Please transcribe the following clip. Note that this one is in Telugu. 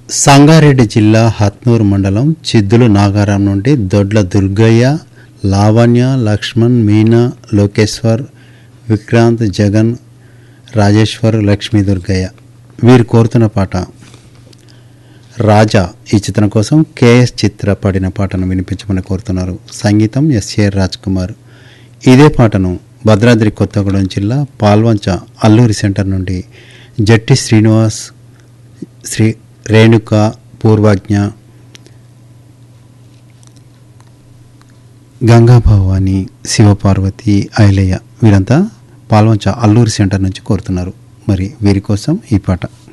సంగారెడ్డి జిల్లా హత్నూర్ మండలం చిద్దులు నాగారం నుండి దొడ్ల దుర్గయ్య లావణ్య లక్ష్మణ్ మీనా లోకేశ్వర్ విక్రాంత్ జగన్ రాజేశ్వర్ లక్ష్మీ దుర్గయ్య వీరు కోరుతున్న పాట రాజా ఈ చిత్రం కోసం కేఎస్ చిత్ర పాడిన పాటను వినిపించమని కోరుతున్నారు సంగీతం ఎస్ఏ రాజ్ కుమార్ ఇదే పాటను భద్రాద్రి కొత్తగూడెం జిల్లా పాల్వంచ అల్లూరి సెంటర్ నుండి జట్టి శ్రీనివాస్ శ్రీ రేణుక పూర్వాజ్ఞ గంగా భవాని శివపార్వతి ఐలయ్య వీరంతా పాల్వంచ అల్లూరి సెంటర్ నుంచి కోరుతున్నారు మరి వీరి కోసం ఈ పాట